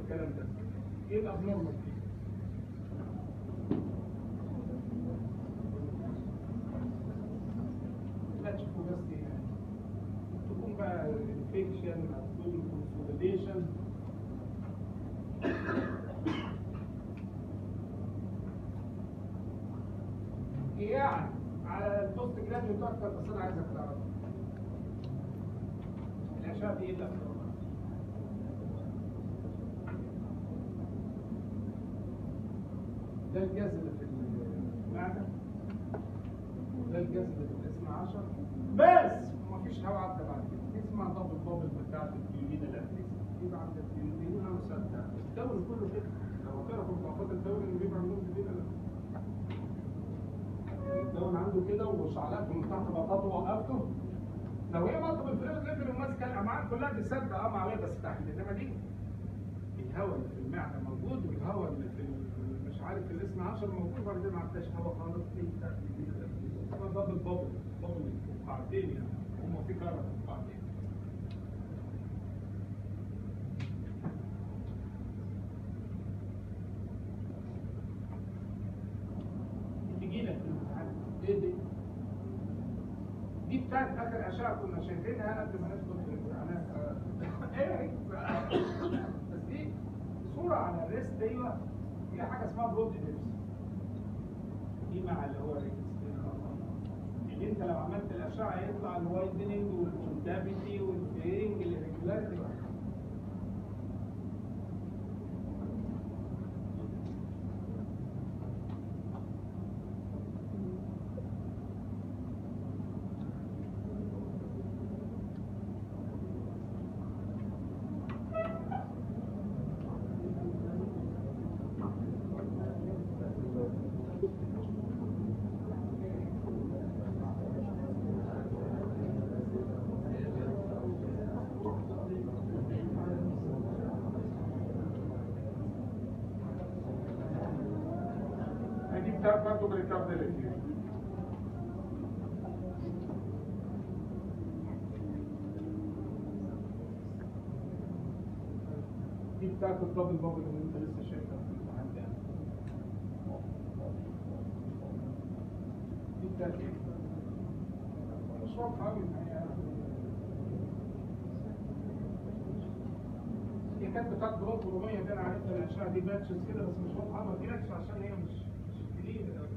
الكلام ده ايه الابنورمال فيه لا تشوفوا بس يعني تكون بقى انفكشن تكون كونسوليديشن يعني على البوست جراديوت اكتر بس انا عايزك تعرف الاشعه دي ايه اللي أكتر؟ ده الجهاز اللي في المعده وده الجهاز اللي في الاسم 10 بس ومفيش هواء عدى بعد كده دي اسمها دبل بابل بتاعت الفيولين الاتليس يبقى عند الفيولين انا مسدد الدوري كله كده لو تعرفوا مضاعفات الدوري اللي بيبقى عندهم في لا الدوري عنده كده وشعلات من تحت بطاطا وقفته لو هي مطلب الفريق ليفل وماسكه الامعاء كلها تسد اه معويه بس تحت انما دي الهواء اللي في المعده موجود والهواء اللي في ال- مش عارف اللي اسمه 10 موجود بعد كده ما عداش هواء خالص في تحت دي اسمها دبل بابل بابل فقاعتين يعني هم في كهرباء فقاعتين تجي لك في الامتحان ايه دي؟ دي بتاعت اخر اشعه كنا شايفينها قبل ما ندخل في الامتحانات ايه بس دي صوره على الريست ايوه فيها حاجه اسمها برود ديبس دي مع اللي هو الريست اللي انت لو عملت الاشعه يطلع الوايدنج والكونتابيتي والفيرنج الريجولاريتي دي بتاعت برضه بريكارديليتي دي بتاعت الدبل بابل اللي انت لسه شايفها في الامتحان ده دي بتاعت ايه؟ مش واضحة أوي الحقيقة هي كانت بتاعت جروب رومية ده انا عرفت الاشعه دي باتشز كده بس مش واضحه ما قلتلكش عشان هي مش مش كلير أوي.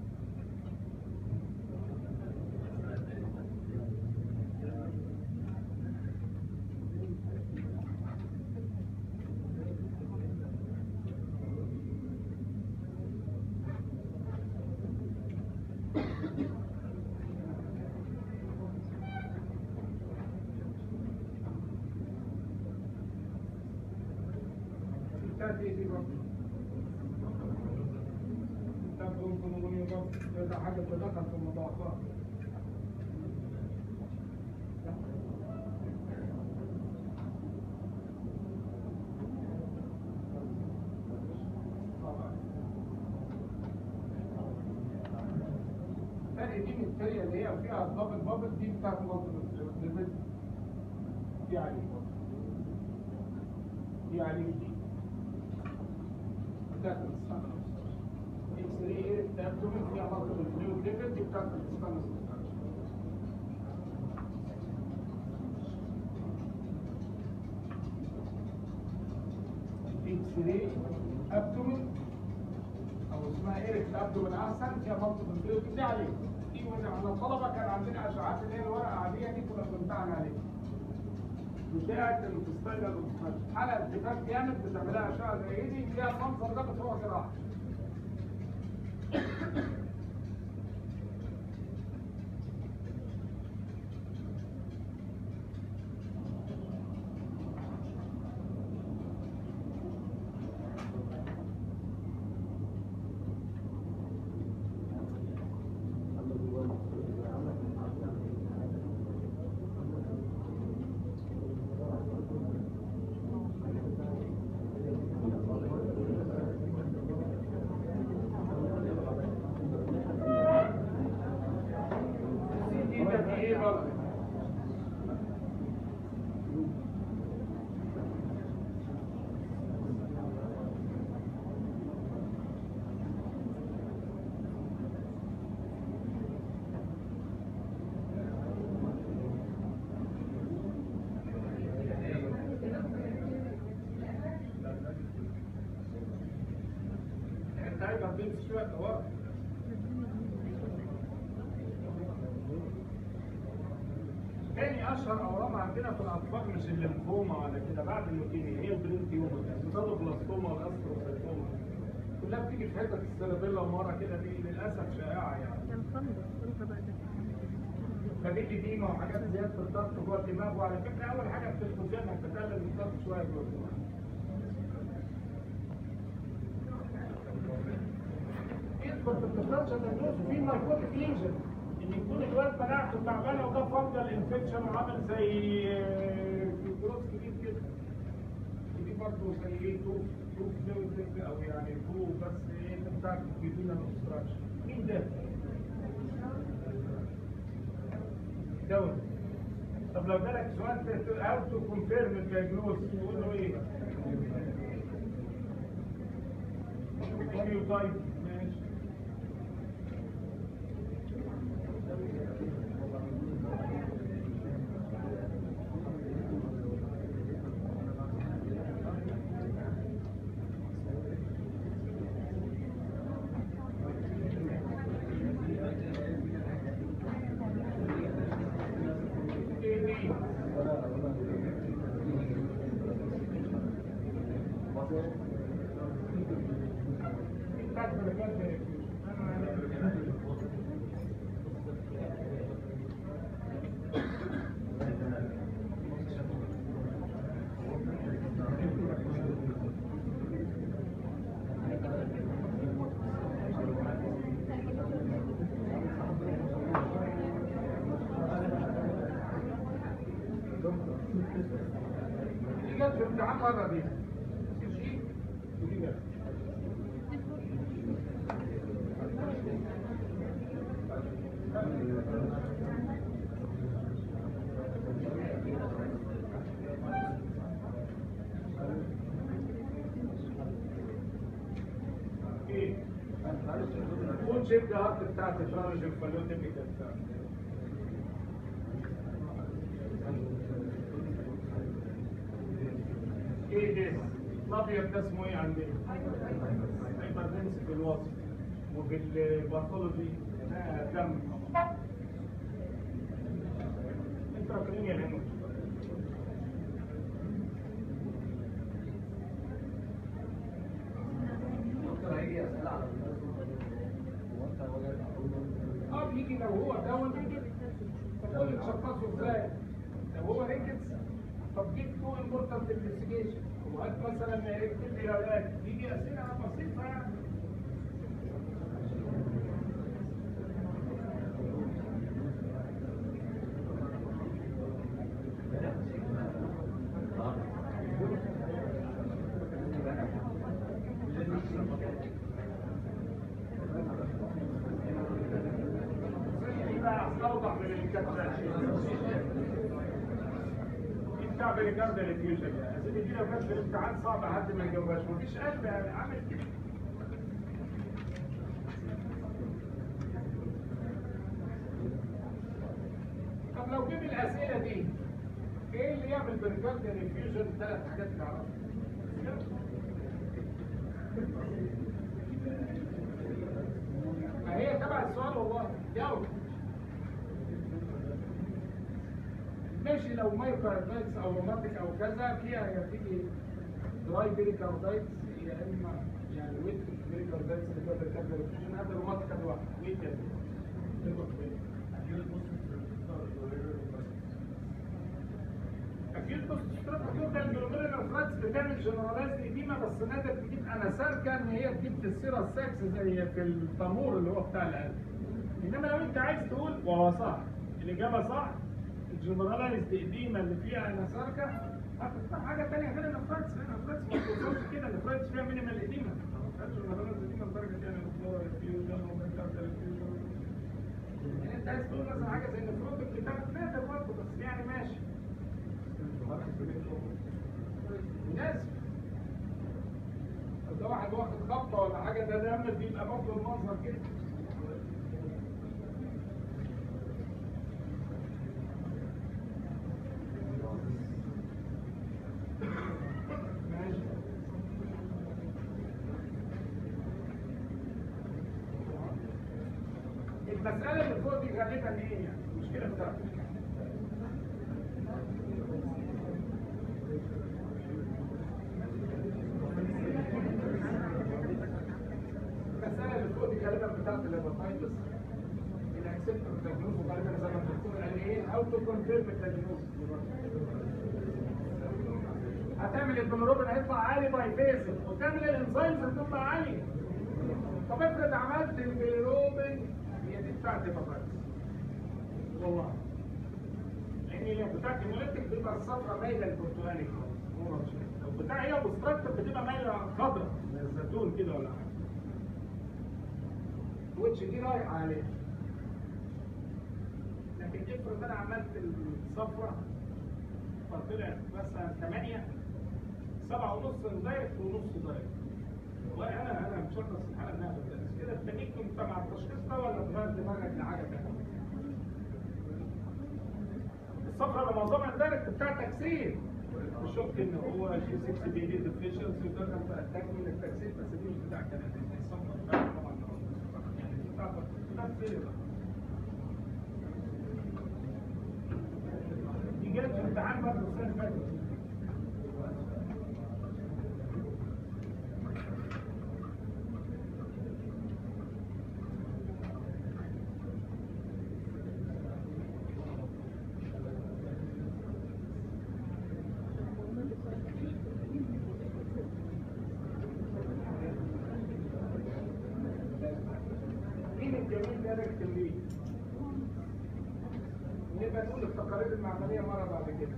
بتاعت ايه دي برضه؟ بتاعت برونكولوجيا برضه ده حاجه تدخل في المضاعفات الثانية دي من الثانية اللي هي فيها الدبل بابل دي بتاعت مالتيبل دي عليك دي عليك دي بتاعت الاسفنس اكس راي الابدومين فيها مالتيبل فلويد ليفل دي بتاعت الاسفنس اكس راي ابدومين او اسمها ايريك ابدومين احسن فيها مالتيبل فلويد دي عليك دي وانا احنا الطلبه كان عندنا اشعاعات اللي هي الورقه العاديه دي كنا بنمتحن عليها بتاعت الانتستاينال حلقه ارتفاع جامد بتعملها اشعه زي دي فيها المنظر ده بتروح جراحه عايزها تمشي شويه ورا تاني اشهر اورام عندنا في الاطفال مش الليمفوما ولا كده بعد اللوكيميا هي البرين تيومر البلاسطوما والاستروسايتوما كلها بتيجي في حته السيربيلا ورا كده دي للاسف شائعه يعني كان خمر خمر بقى ده فدي ديما وحاجات زياده الضغط جوه الدماغ وعلى فكره اول حاجه بتدخل انك تقلل الضغط شويه جوه الدماغ يدخل في الديفرنشال دايجنوز في ناركوتيك ليجن ان يكون الواد مناعته تعبانه وده فانجل انفكشن وعامل زي فيبروز كبير كده دي برضه زي ايه تو تو فلويد او يعني تو بس ايه بتاعت بيدينا الاوبستراكشن مين ده؟ دواء طب لو جالك سؤال هاو تو كونفيرم الدايجنوز تقول له ايه؟ كاريوتايب ماشي ايه دي؟ بتاعت ملكات زي كده. دي جت في امتحان مره دي ودي جت. ايه؟ قول شيب ده هارت بتاعت الفرنج الفالوتيبيكال بتاعت ايه ده؟ الابيض ده اسمه ايه عندنا؟ هايبرتنس في الوسط وفي الباثولوجي ده دم انتراكرينيال هيموج دكتور هيجي اسئله على هو انت وجدت اه بيجي لو هو دون تقول تشخصه ازاي؟ لو هو ريكتس طب جيب تو امبورتنت انفستيجيشن وهات مثلا يكتب لي علاج يجي اسئله بسيطه يعني دي بقى اوضح من اللي كانت بتاع بريكارد ريفيوجن يا سيدي دي لو كانت في الامتحان صعبه حد ما يجاوبهاش مفيش قلب يعني عامل كده طب لو جيب الاسئله دي ايه اللي يعمل بريكارد ريفيوجن ثلاث حاجات تعرفها ما هي تبع السؤال والله جاوب ماشي لو مايوكاردايتس او روماتيك او كذا فيها يا تيجي دراي بيريكاردايتس يا اما يعني ويت بيريكاردايتس اللي هو بيريكاردايتس هذا روماتيك لوحده ويت يا اكيد بص ده الجلوميرال افراتس بتعمل جنرالايز ايديما بس نادر تجيب انا سالكه ان هي تجيب تسيرة السكس زي في الطامور اللي هو بتاع القلب انما لو انت عايز تقول وهو صح الاجابه صح الجنرالايز ايديما اللي فيها انا سالكه هتختار حاجه ثانيه غير الافراتس الافراتس ما بتوصلش كده الافراتس فيها مينيمال ايديما الجنرالايز ايديما لدرجه يعني الفلورا فيوجن وبركارتال فيوجن يعني انت عايز تقول مثلا حاجه زي الفروت الكتاب نادر برضه بس يعني ماشي مناسب ده واحد واخد خبطه ولا حاجه ده دم بيبقى برضه المنظر كده ماشي المسألة اللي فوق دي غالبا ايه يعني؟ المشكلة بتاعتك المسألة اللي فوق دي غالبا بتاعت الهيباتايتس الاكسبت التجنوس وغالبا زي ما الدكتور قال ايه او تو كونفيرم التجنوس هتعمل البنروبين هيطلع عالي باي فيزل وتعمل الانزيمز هتطلع عالية طب افرض عملت البيروبين هي دي بتاعت الهيباتايتس والله لان هي بتاعت الموليتك بيبقى الصفرة مايله للبرتقالي خالص لو بتاع هي اوبستراكتيف بتبقى مايله خضرا زي الزيتون كده ولا حاجه الويتش دي رايحه عليها لكن افرض انا عملت الصفرة فطلعت مثلا 8 7 ونص دايركت ونص دايركت والله انا انا مشخص الحاله انها بتدرس كده التكنيك انت مع التشخيص ده ولا تغير دماغك لحاجه ثانيه الصفرة اللي معظمها الدايركت بتاع تكسير الشك ان هو جي 6 بي دي ديفيشنسي وتقدر تكمل التكسير بس دي مش بتاع كلام دي الصفرة بتاعت طبعا يعني بتاع بتاع تكسير دي جت في امتحان برضه السنه اللي فاتت مين الجميل ده نكتب ليه؟ نبقى نقول التقارير المعملية مرة بعد كده.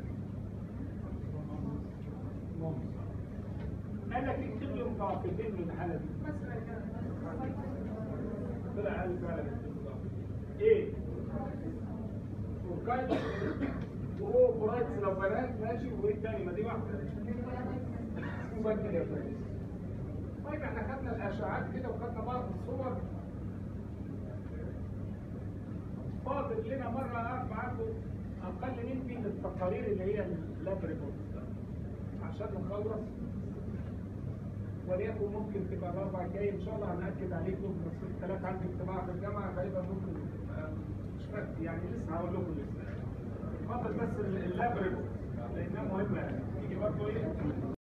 ممكن. قال لك اكتب لي متوقفين من الحالة دي. مثلا كده. طلع قال فعلا ايه؟ وكايت وهو برايتس لو بنات ماشي وايه تاني ما دي واحدة. مبدل يا فندم. طيب احنا خدنا الاشعاعات كده وخدنا بعض الصور فاضل لنا مرة أعرف معاكم أقل من دي التقارير اللي هي اللاب ريبورت عشان نخلص وليكن ممكن تبقى الأربع الجاي إن شاء الله هنأكد عليكم بس الثلاث عندي اجتماع في الجامعة غالبا ممكن تبقى مش فاكر يعني لسه هقول لكم لسه فاضل بس اللاب ريبورت لأنها مهمة يعني يجي برضه إيه